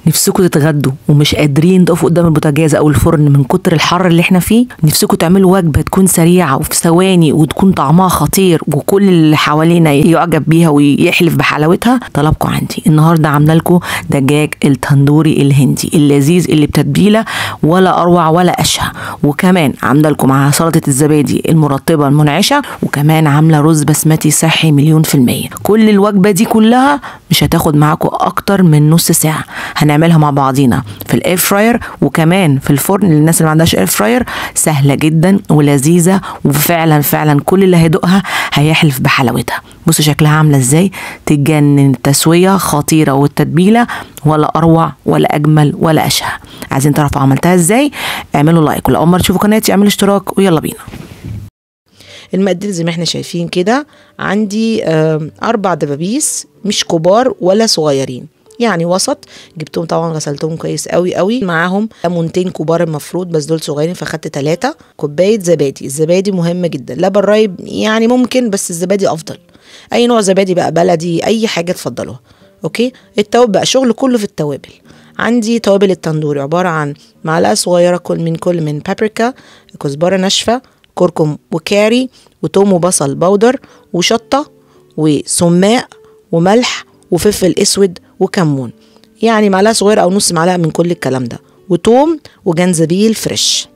نفسكم تتغدوا ومش قادرين تقفوا قدام البوتاجاز او الفرن من كتر الحر اللي احنا فيه نفسكم تعملوا وجبه تكون سريعه وفي ثواني وتكون طعمها خطير وكل اللي حوالينا يعجب بيها ويحلف بحلاوتها طلبكم عندي النهارده عامله لكم دجاج التندوري الهندي اللذيذ اللي بتتبيله ولا اروع ولا اشهى وكمان عامله لكم معاها سلطه الزبادي المرطبه المنعشه وكمان عامله رز بسمتي صحي مليون في الميه كل الوجبه دي كلها مش هتاخد معاكم اكتر من نص ساعه هنعملها مع بعضينا في الاير فراير وكمان في الفرن للناس اللي ما عندهاش اير فراير سهله جدا ولذيذه وفعلا فعلا كل اللي هيدوقها هيحلف بحلاوتها بصوا شكلها عامله ازاي تجنن التسويه خطيره والتتبيله ولا اروع ولا اجمل ولا اشهى عايزين تعرفوا عملتها ازاي اعملوا لايك ولو اول مره تشوفوا قناتي اعملوا اشتراك ويلا بينا المقادير زي ما احنا شايفين كده عندي آم، اربع دبابيس مش كبار ولا صغيرين يعني وسط جبتهم طبعا غسلتهم كويس قوي قوي معاهم ليمونتين كبار المفروض بس دول صغيرين فاخدت ثلاثة كوباية زبادي الزبادي مهم جدا لبن رايب يعني ممكن بس الزبادي افضل اي نوع زبادي بقى بلدي اي حاجة تفضلوها اوكي التوابل بقى شغل كله في التوابل عندي توابل التندوري عبارة عن معلقة صغيرة كل من كل من بابريكا كزبرة ناشفة كركم وكاري وتوم وبصل بودر وشطة وسماق وملح وفلفل اسود وكمون يعني معلقة صغيرة او نص معلقة من كل الكلام ده وتوم وجنزبيل فريش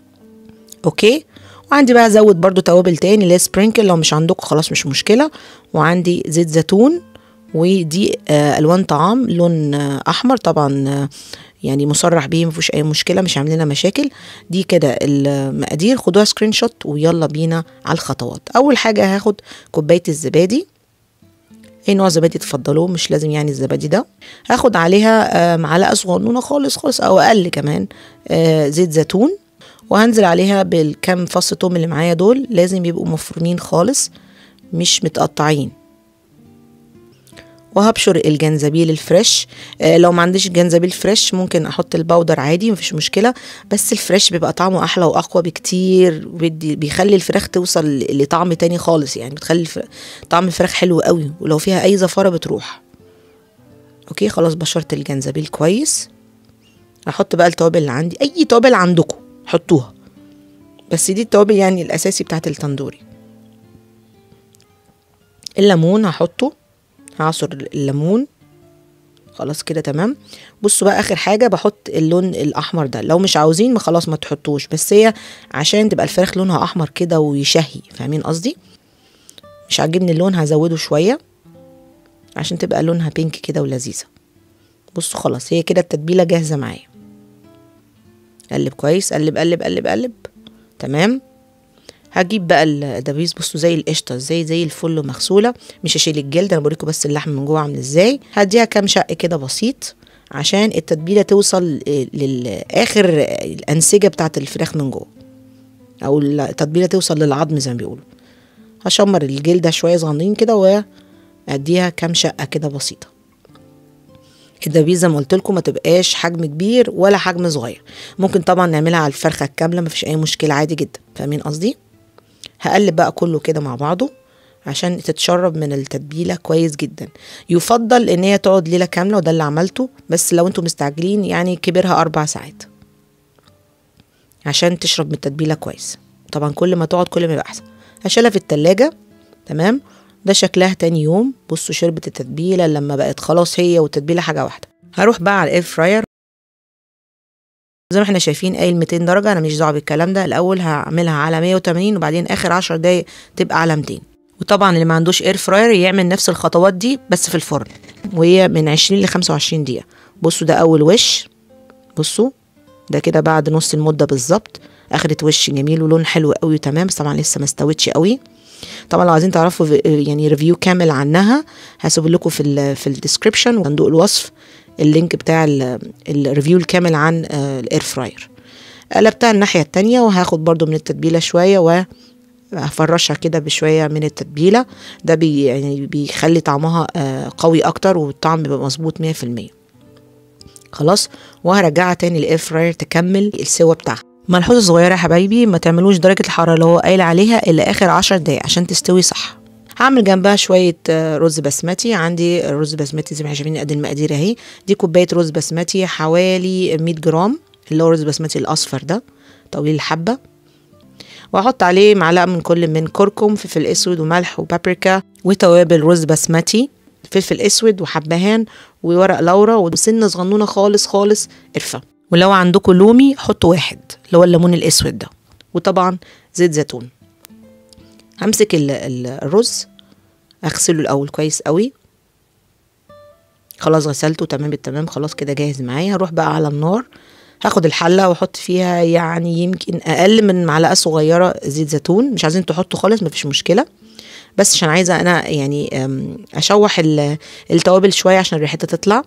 اوكي وعندي بقى ازود برضو توابل تاني اللي هي سبرينكل لو مش عندكم خلاص مش مشكلة وعندي زيت زيتون ودي آه، الوان طعام لون آه، احمر طبعا آه، يعني مصرح بيه مفيش اي مشكله مش عامل لنا مشاكل دي كده المقادير خدوها سكرين شوت ويلا بينا على الخطوات اول حاجه هاخد كوبايه الزبادي اي نوع زبادي تفضلوه مش لازم يعني الزبادي ده هاخد عليها آه، معلقه صغنونه خالص خالص او اقل كمان آه، زيت زيتون وهنزل عليها بالكام فص توم اللي معايا دول لازم يبقوا مفرومين خالص مش متقطعين وهبشر الجنزبيل الفريش آه لو ما عنديش الجنزبيل فريش ممكن احط البودر عادي مفيش مشكله بس الفريش بيبقى طعمه احلى واقوى بكتير بيدي بيخلي الفراخ توصل لطعم تاني خالص يعني بتخلي الفر... طعم الفراخ حلو قوي ولو فيها اي زفاره بتروح اوكي خلاص بشرت الجنزبيل كويس احط بقى التوابل اللي عندي اي توابل عندكم حطوها بس دي التوابل يعني الاساسي بتاعت التندوري الليمون هحطه هعصر الليمون خلاص كده تمام بصوا بقى اخر حاجه بحط اللون الاحمر ده لو مش عاوزين ما خلاص ما تحطوش بس هي عشان تبقى الفراخ لونها احمر كده ويشهي فاهمين قصدي مش عاجبني اللون هزوده شويه عشان تبقى لونها بينك كده ولذيذه بصوا خلاص هي كده التتبيله جاهزه معايا قلب كويس قلب قلب قلب قلب تمام هجيب بقى الدبابيس بصوا زي القشطه زي زي الفل مغسوله مش هشيل الجلد انا بوريكم بس اللحم من جوه عامل ازاي هديها كام شق كده بسيط عشان التتبيله توصل للاخر الانسجه بتاعه الفراخ من جوه او التتبيله توصل للعظم زي ما بيقولوا هشمر الجلده شويه صغنطين كده واديها كام شقه كده بسيطه الدبابيس زي ما قلت لكم ما تبقاش حجم كبير ولا حجم صغير ممكن طبعا نعملها على الفرخه الكامله مفيش اي مشكله عادي جدا فاهمين قصدي هقلب بقى كله كده مع بعضه عشان تتشرب من التتبيلة كويس جدا يفضل ان هي تقعد ليلة كاملة وده اللي عملته بس لو انتوا مستعجلين يعني كبرها اربع ساعات عشان تشرب من التتبيلة كويس طبعا كل ما تقعد كل ما يبقى احسن هشيلها في التلاجة تمام ده شكلها تاني يوم بصوا شربت التتبيلة لما بقت خلاص هي والتتبيلة حاجة واحدة هروح بقى على الاير فراير زي ما احنا شايفين قايل 200 درجه انا مش دعوه بالكلام ده الاول هعملها على 180 وبعدين اخر 10 دقايق تبقى على 200 وطبعا اللي ما عندوش اير فراير يعمل نفس الخطوات دي بس في الفرن وهي من 20 ل 25 دقيقه بصوا ده اول وش بصوا ده كده بعد نص المده بالظبط اخدت وش جميل ولون حلو قوي تمام بس طبعا لسه ما استوتش قوي طبعا لو عايزين تعرفوا يعني ريفيو كامل عنها هسيب لكم في ال في الديسكربشن وصندوق الوصف اللينك بتاع الريفيو الكامل عن الاير فراير قلبتها الناحية التانية وهاخد برضو من التتبيلة شوية وهفرشها كده بشوية من التتبيلة ده بي يعني بيخلي طعمها قوي أكتر والطعم بيبقى مظبوط مية في المية خلاص وهرجعها تاني الاير فراير تكمل السوا بتاعها ملحوظة صغيرة يا حبايبي ما تعملوش درجة الحرارة اللي هو قايل عليها إلا آخر عشر دقايق عشان تستوي صح هعمل جنبها شوية آه، رز بسمتي عندي رز بسمتي زي ما احنا شايفين قد المقادير اهي دي كوباية رز بسمتي حوالي 100 جرام اللي هو رز بسمتي الأصفر ده طويل الحبة وهحط عليه معلقة من كل من كركم فلفل أسود وملح وبابريكا وتوابل رز بسمتي فلفل أسود وحبهان وورق لورا وسنة صغنونة خالص خالص قرفة ولو عندكم لومي حطوا واحد اللي هو الليمون الأسود ده وطبعا زيت زيتون همسك ال- ال- الرز اغسله الاول كويس قوي خلاص غسلته تمام التمام خلاص كده جاهز معايا هروح بقى على النار هاخد الحله واحط فيها يعني يمكن اقل من معلقه صغيره زيت زيتون مش عايزين تحطوا خالص مفيش مشكله بس عشان عايزه انا يعني أم، اشوح ال- التوابل شويه عشان ريحتها تطلع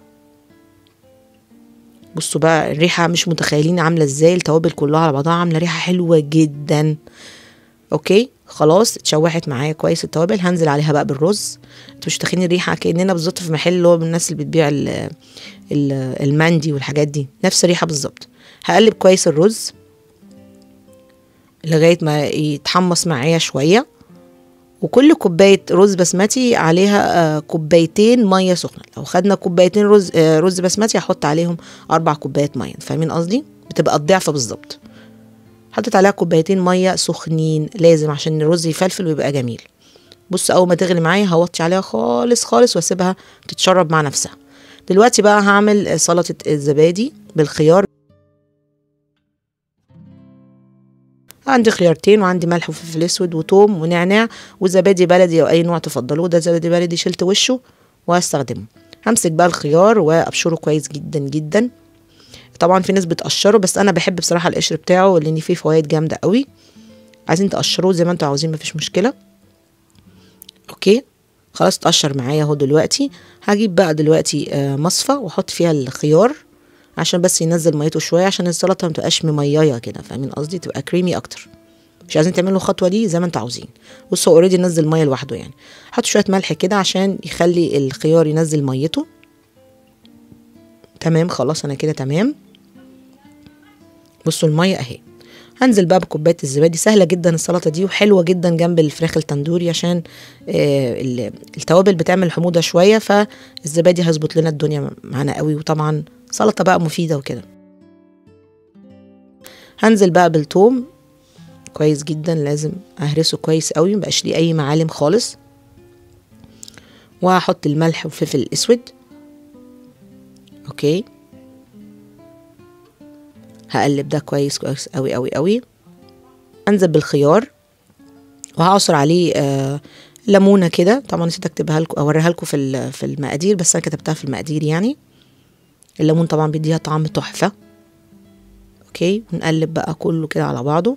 بصوا بقى الريحه مش متخيلين عامله ازاي التوابل كلها على بعضها عامله ريحه حلوه جدا اوكي خلاص اتشوحت معايا كويس التوابل هنزل عليها بقى بالرز انتوا مش متخيلين الريحه كاننا بالظبط في محل اللي هو من الناس اللي بتبيع ال- ال- المندي والحاجات دي نفس الريحه بالظبط هقلب كويس الرز لغايه ما يتحمص معايا شويه وكل كوبايه رز بسمتي عليها آه، كوبايتين ميه سخنه لو خدنا كوبايتين رز آه، رز بسمتي هحط عليهم اربع كوبايات ميه فاهمين قصدي بتبقى الضعف بالظبط حطيت عليها كوبايتين ميه سخنين لازم عشان الرز يفلفل ويبقى جميل بص اول ما تغلي معايا هوطي عليها خالص خالص واسيبها تتشرب مع نفسها دلوقتي بقى هعمل سلطه الزبادي بالخيار عندي خيارتين وعندي ملح وفلفل اسود وتوم ونعناع وزبادي بلدي او اي نوع تفضلوه ده زبادي بلدي شلت وشه وهستخدمه همسك بقى الخيار وابشره كويس جدا جدا طبعا في ناس بتقشره بس انا بحب بصراحه القشر بتاعه لان فيه فوائد جامده قوي عايزين تقشروه زي ما انتوا عاوزين مفيش مشكله اوكي خلاص اتقشر معايا اهو دلوقتي هجيب بقى دلوقتي آه، مصفى واحط فيها الخيار عشان بس ينزل ميته شويه عشان السلطه ما تبقاش ممييه كده فاهمين قصدي تبقى كريمي اكتر مش عايزين تعملوا الخطوه دي زي ما انتوا عاوزين بصوا اوريدي نزل ميه لوحده يعني حط شويه ملح كده عشان يخلي الخيار ينزل ميته تمام خلاص انا كده تمام بصوا الميه اهي هنزل بقى بكوبايه الزبادي سهله جدا السلطه دي وحلوه جدا جنب الفراخ التندوري عشان آه ال- التوابل بتعمل حموضه شويه فالزبادي هيظبط لنا الدنيا معانا قوي وطبعا سلطه بقى مفيده وكده هنزل بقى بالثوم كويس جدا لازم اهرسه كويس قوي مبقاش ليه اي معالم خالص وهحط الملح والفلفل الاسود اوكي هقلب ده كويس كويس قوي قوي قوي انزل بالخيار وهعصر عليه آه ليمونه كده طبعا نسيت اكتبها لكم اوريها لكم في ال- في المقادير بس انا كتبتها في المقادير يعني الليمون طبعا بيديها طعم تحفه اوكي ونقلب بقى كله كده على بعضه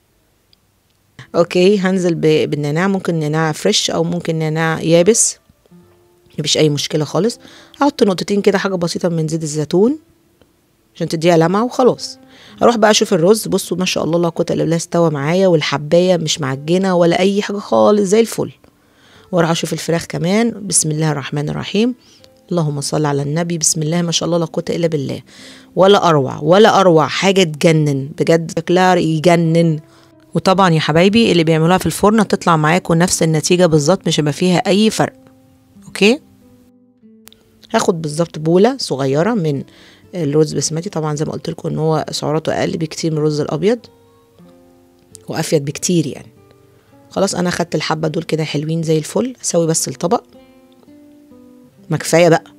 اوكي هنزل ب- بالنعناع ممكن نعناع فريش او ممكن نعناع يابس مفيش اي مشكله خالص هحط نقطتين كده حاجه بسيطه من زيت الزيتون عشان تديها لمعه وخلاص اروح بقى اشوف الرز بصوا ما شاء الله لا قوه الا بالله استوى معايا والحبايه مش معجنه ولا اي حاجه خالص زي الفل واروح اشوف الفراخ كمان بسم الله الرحمن الرحيم اللهم صل على النبي بسم الله ما شاء الله لا قوه الا بالله ولا اروع ولا اروع حاجه تجنن بجد شكلها يجنن وطبعا يا حبايبي اللي بيعملوها في الفرن هتطلع معاكم نفس النتيجه بالظبط مش هيبقى فيها اي فرق اوكي هاخد بالظبط بوله صغيره من الرز بسمتي طبعا زي ما قلت لكم ان هو سعراته اقل بكتير من الرز الابيض وافيد بكتير يعني خلاص انا خدت الحبه دول كده حلوين زي الفل اسوي بس الطبق ما كفايه بقى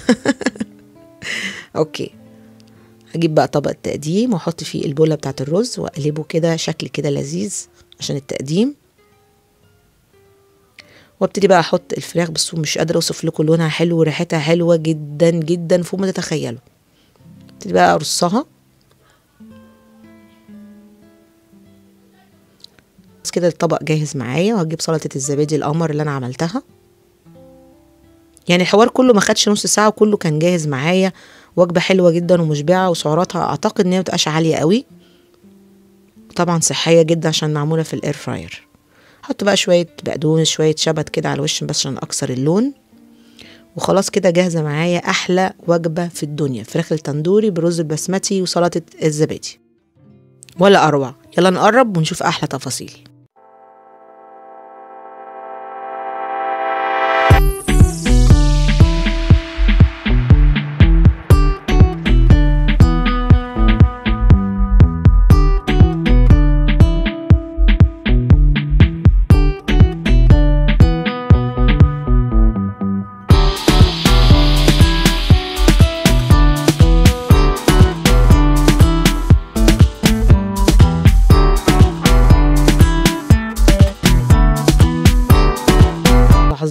اوكي هجيب بقى طبق التقديم واحط فيه البوله بتاعت الرز واقلبه كده شكل كده لذيذ عشان التقديم وابتدي بقى احط الفراخ بس مش قادره اوصف لكم لونها حلو وريحتها حلوه جدا جدا فوق ما تتخيلوا ابتدي بقى ارصها بس كده الطبق جاهز معايا وهجيب سلطه الزبادي القمر اللي انا عملتها يعني الحوار كله ما خدش نص ساعه وكله كان جاهز معايا وجبه حلوه جدا ومشبعه وسعراتها اعتقد ان هي متبقاش عاليه قوي طبعا صحيه جدا عشان معموله في الاير فراير حط بقى شويه بقدونس شويه شبت كده على الوش بس عشان اكسر اللون وخلاص كده جاهزه معايا احلى وجبه في الدنيا فراخ التندوري برز البسمتي وسلطه الزبادي ولا اروع يلا نقرب ونشوف احلى تفاصيل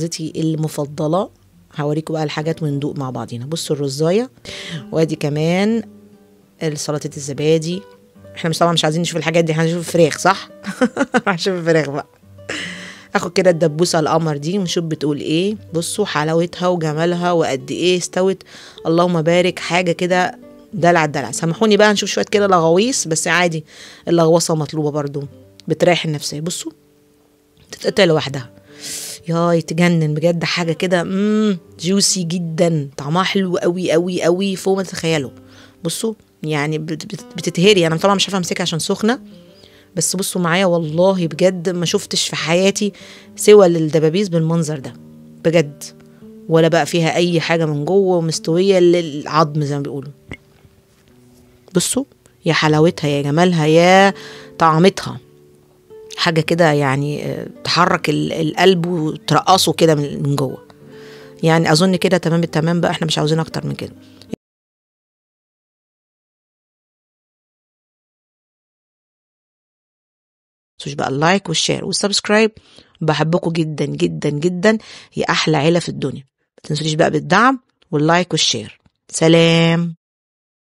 لحظتي المفضله هوريكم بقى الحاجات وندوق مع بعضينا بصوا الرزايه وادي كمان سلطه الزبادي احنا مش طبعا مش عايزين نشوف الحاجات دي احنا هنشوف الفراخ صح هنشوف الفراخ بقى اخد كده الدبوسه القمر دي ونشوف بتقول ايه بصوا حلاوتها وجمالها وقد ايه استوت اللهم بارك حاجه كده دلع الدلع سامحوني بقى نشوف شويه كده لغويص بس عادي اللغوصه مطلوبه برضو بتريح النفسيه بصوا تتقطع لوحدها ياي تجنن بجد حاجه كده امم جوسي جدا طعمها حلو قوي قوي قوي فوق ما تتخيلوا بصوا يعني بت- بت- بتتهري انا طبعا مش عارفه امسكها عشان سخنه بس بصوا معايا والله بجد ما شفتش في حياتي سوى الدبابيس بالمنظر ده بجد ولا بقى فيها اي حاجه من جوه ومستويه للعظم زي ما بيقولوا بصوا يا حلاوتها يا جمالها يا طعمتها حاجه كده يعني آه، تحرك ال- القلب وترقصه كده من من جوه يعني اظن كده تمام التمام بقى احنا مش عاوزين اكتر من كده تنسوش بقى اللايك والشير والسبسكرايب بحبكم جدا جدا جدا هي احلى عيله في الدنيا ما تنسوش بقى بالدعم واللايك والشير سلام